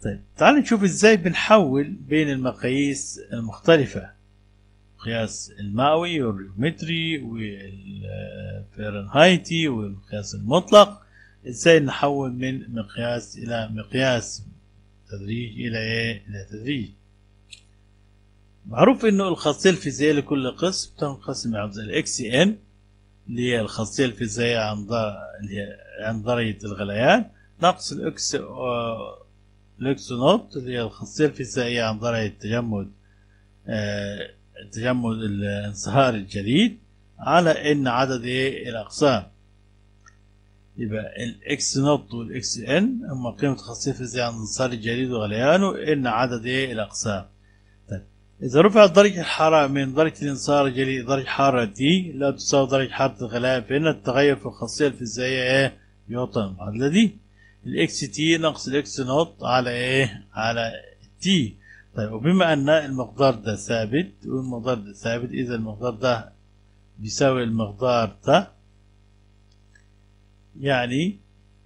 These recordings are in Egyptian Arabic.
طيب تعال نشوف ازاي بنحول بين المقاييس المختلفة القياس المئوي والريومتري والفahrenheitي والقياس المطلق ازاي نحول من مقياس الى مقياس تدريج الى ايه الى تدريج معروف انه الخاصيه الفيزيائيه لكل قسم تنقسم الى الاكس ان اللي هي الخاصيه الفيزيائيه عن اللي هي عن درجه الغليان ناقص الاكس الاكس نوت اللي هي الخاصيه الفيزيائيه عن درجه تجمد آه تجمد الانصهار الجليد على ان عدد ايه الاقسام يبقى الاكس نوت والاكس ان هما قيمة الخاصية الفيزيائية عن انصهار الجليد وغليانه ان عدد ايه الاقسام طيب اذا رفعت درجة الحرارة من درجة الانصهار الجليد إلى درجة حرارة دي لا تساوي درجة حرارة الغليان فإن التغير في الخاصية الفيزيائية ايه يعطى المعادلة دي الاكس تي ناقص الاكس نوت على ايه على تي طيب وبما ان المقدار ده ثابت والمقدار ده ثابت اذا المقدار ده بيساوي المقدار ده يعني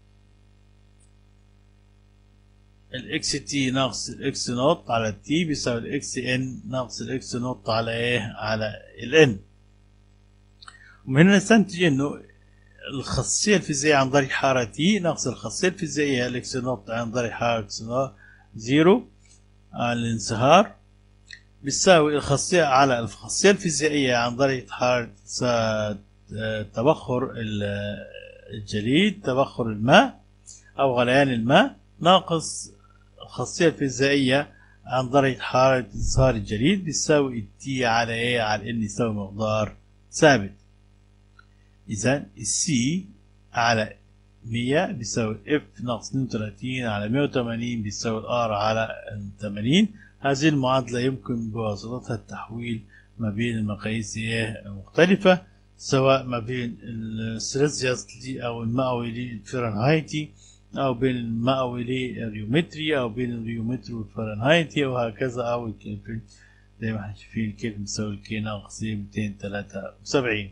الاكس تي ناقص الاكس نوت على التي بيساوي الاكس ان ناقص الاكس نوت على ايه على الان ومن هنا نستنتج انه الخاصية الفيزيائية عن درجة حرارة تي ناقص الخاصية الفيزيائية الاكس نوت عن درجة حرارة اكس نوت زيرو على الانصهار بتساوي الخاصية على الخاصية الفيزيائية عن درجة حرارة تبخر الجليد تبخر الماء أو غليان الماء ناقص الخاصية الفيزيائية عن درجة حرارة انصهار الجليد بتساوي التي على ايه على ان يساوي مقدار ثابت إذا السي على 100 بيساوي اف ناقص 32 على 180 بيساوي الار على 80 هذه المعادلة يمكن بواسطتها التحويل ما بين المقاييس المختلفة سواء ما بين السيليزيوس أو المئوي للفahrenheitي أو بين المئوي للريومتري أو بين الريومتري والفahrenheitي وهكذا أو الكلفن زي ما احنا شايفين الكلفن بيساوي الكي ناقص 273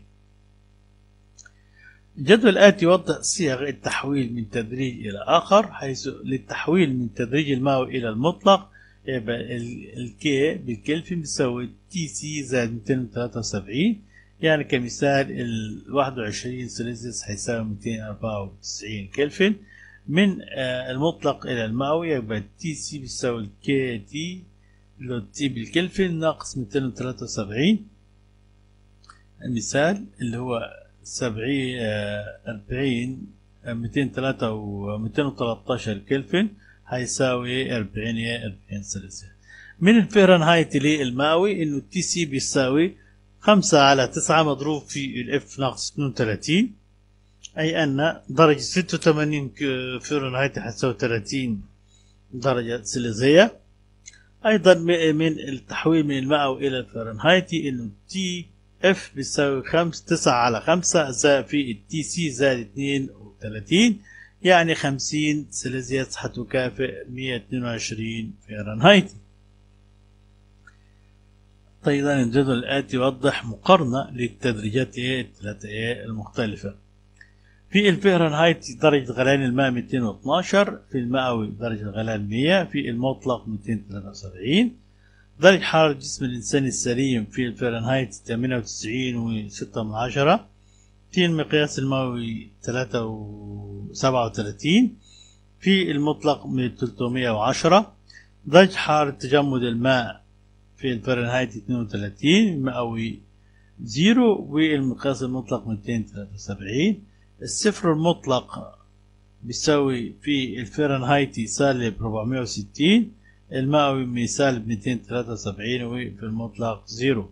الجدول الآتي يوضح صيغ التحويل من تدريج إلى آخر حيث للتحويل من تدريج المئوي إلى المطلق يبقى الكي بالكلفن بيساوي تي سي زائد 273 يعني كمثال ال 21 سيليزيوس هيساوي 294 كلفن من المطلق إلى المئوي يبقى تي سي بيساوي الكي تي اللي هو تي بالكلفن ناقص 273 المثال اللي هو سبعين أربعين ميتين تلاتة وميتين وتلاتاشر كلفن هيساوي أربعين أربعين سلسيوس من الفهرنهايت للمئوي إنه التي سي بيساوي خمسة على تسعة مضروب في الإف ناقص اتنين وتلاتين أي أن درجة ستة وتمانين فهرنهايت هتساوي تلاتين درجة سليزية أيضا من التحويل من المئوي إلى الفهرنهايتي إنه تي اف بيساوي خمس تسعة على خمسة زائد في التي سي زائد اتنين وتلاتين يعني خمسين سيليزيوس هتكافئ مية اتنين وعشرين فahrenheit أيضا الجدول الآتي يوضح مقارنة للتدريجات الثلاثة المختلفة في الفهرنهايت درجة غليان الماء 212 في المئوي درجة غليان 100 في المطلق 273 درجة حرارة جسم الإنسان السليم في الفahrenheit 98 و6 من عشرة في المقياس المئوي 37 في المطلق من 310 درجة حرارة تجمد الماء في الفahrenheit 32 المئوي زيرو والمقياس المطلق 273 الصفر المطلق بيساوي في الفahrenheit سالب 460 المئوي من سالب 273 وفي المطلق زيرو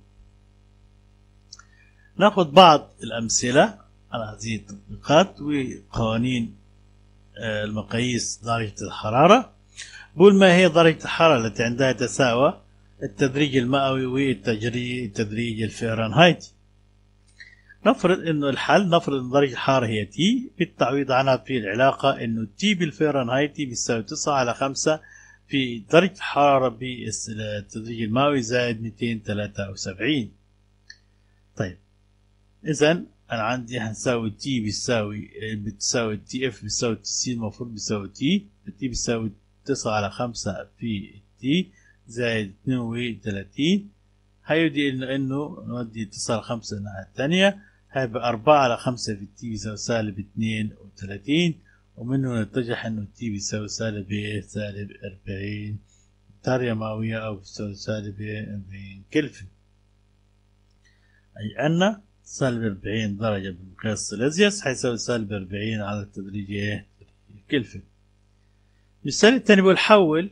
ناخذ بعض الأمثلة على هذه التطبيقات وقوانين المقاييس درجة الحرارة بقول ما هي درجة الحرارة التي عندها يتساوى التدريج المئوي والتدريج الفahrenheit نفرض انه الحل نفرض ان درجة الحرارة هي تي بالتعويض عنها في العلاقة انه تي بالفahrenheit بيساوي 9 على 5 في درجة الحرارة بالتدريج المئوي زائد 273 طيب إذا أنا عندي هنساوي تي بيساوي بتساوي تي اف بيساوي تي سي المفروض بيساوي تي تي بيساوي تسعة على خمسة في تي زائد اتنين وتلاتين هيودي إنه إنه نودي تسعة على خمسة الناحية التانية هيبقى أربعة على خمسة في تي بيساوي سالب اتنين وتلاتين ومنه نتجح إنه تي بيساوي سالب إيه سالب أربعين درجة مئوية أو بيساوي سالب أربعين كلفن أي أن سالب أربعين درجة بمقياس سيليزيوس حيساوي سالب أربعين على التدريج إيه كلفن المثال الثاني بيقول حول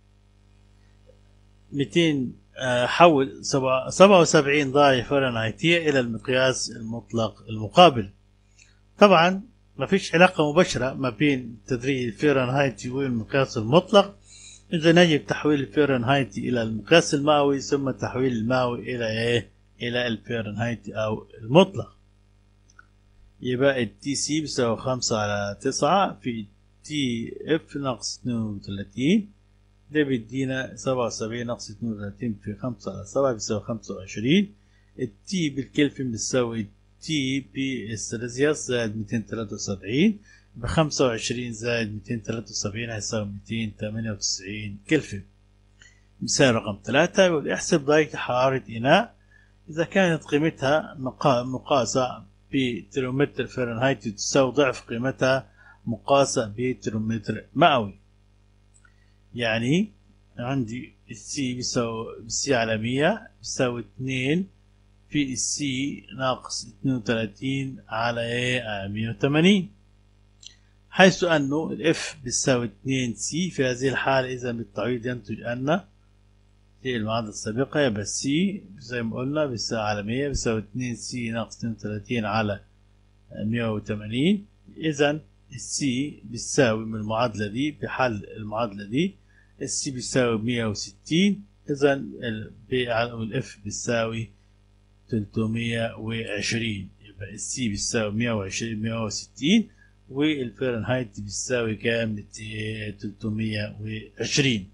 ميتين حول سبعة وسبعين درجة فahrenheitية إلى المقياس المطلق المقابل طبعا ما فيش علاقة مباشرة ما بين تدريج الفahrenheitي والمقياس المطلق إذا يجب تحويل الفahrenheitي إلى المقياس المئوي ثم تحويل المئوي إلى إيه؟ إلى الفahrenheitي أو المطلق يبقى التي سي بيساوي خمسة على تسعة في تي اف ناقص اتنين وتلاتين ده بيدينا سبعة وسبعين ناقص اتنين وتلاتين في خمسة على سبعة بيساوي خمسة وعشرين التي بالكلفن بتساوي تي بي السيليزيوس زائد ميتين تلاتة وسبعين بخمسة وعشرين زائد ميتين تلاتة وسبعين هيساوي ميتين تمانية وتسعين كلفن مثال رقم ثلاثة يقول احسب درجة حرارة إناء إذا كانت قيمتها مقاسة بترمتر فahrenheit تساوي ضعف قيمتها مقاسة بترمتر مئوي يعني عندي السي بيساوي السي على مية بيساوي اتنين في السي ناقص اتنين وتلاتين على ايه على مية وتمانين حيث أنه الاف بيساوي اتنين سي في هذه الحالة إذا بالتعويض ينتج أن في المعادلة السابقة يبقى سي زي ما قلنا بيساوي على مية بيساوي اتنين سي ناقص اتنين وتلاتين على مية وتمانين إذا السي بيساوي من المعادلة دي بحل المعادلة دي السي بيساوي مية وستين إذا البي والإف بيساوي تلتمية وعشرين يبقى السي بيساوي مية وعشرين مية وستين والفahrenheit بيساوي كام تلتمية وعشرين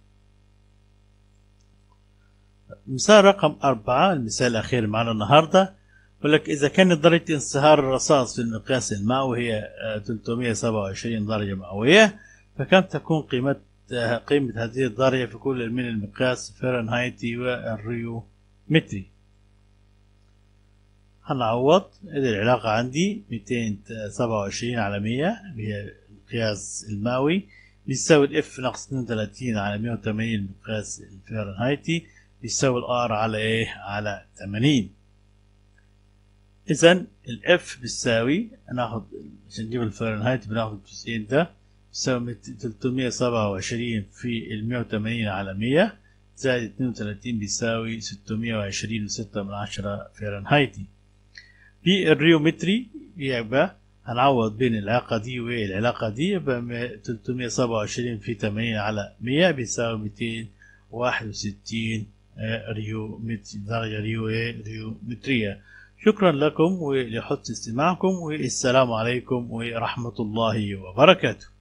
مثال رقم أربعة المثال الأخير معنا النهاردة يقول لك إذا كانت درجة انصهار الرصاص في المقياس المئوي هي 327 درجة مئوية فكم تكون قيمة قيمة هذه الدرجة في كل من المقياس الفahrenheitي والريومتري هنعوض إذا العلاقة عندي 227 على 100 هي القياس المئوي بيساوي الاف ناقص 32 على 180 المقياس الفahrenheitي بيساوي الار على ايه على 80 اذا الاف بتساوي ناخد عشان نجيب الفahrenheit بناخد الجزئين ده بيساوي 327 في ال 180 على 100 زائد 32 بيساوي 620 و6 من عشرة فahrenheitي بالريومتري يبقى هنعوض بين العلاقة دي والعلاقة دي يبقى 327 في 80 على 100 بيساوي 261 ريو متر درجة ريو ريومترية شكرا لكم ولحسن استماعكم والسلام عليكم ورحمة الله وبركاته